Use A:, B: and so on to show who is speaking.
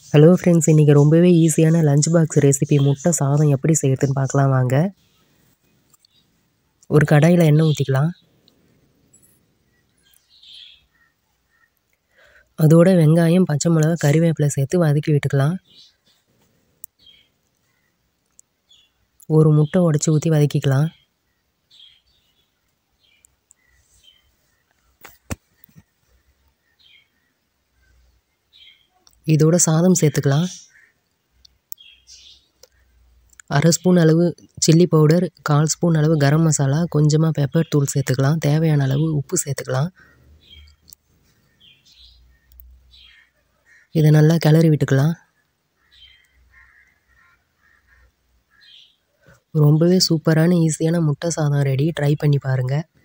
A: hello friends இன்றைக்கி ரொம்பவே ஈஸியான லஞ்ச் பாக்ஸ் ரெசிபி முட்டை சாதம் எப்படி செய்யறதுன்னு பார்க்கலாம் வாங்க ஒரு கடாயில் எண்ணெய் ஊற்றிக்கலாம் அதோட வெங்காயம் பச்சை மிளகா கறிவேப்பிலை சேர்த்து வதக்கி விட்டுக்கலாம் ஒரு முட்டை உடச்சி ஊற்றி வதக்கிக்கலாம் இதோட சாதம் சேர்த்துக்கலாம் அரை ஸ்பூன் அளவு சில்லி பவுடர் கால் ஸ்பூன் அளவு கரம் மசாலா கொஞ்சமாக பெப்பர் தூள் சேர்த்துக்கலாம் தேவையான அளவு உப்பு சேர்த்துக்கலாம் இதை நல்லா கிளறி விட்டுக்கலாம் ரொம்பவே சூப்பரான ஈஸியான முட்டை சாதம் ரெடி ட்ரை பண்ணி பாருங்கள்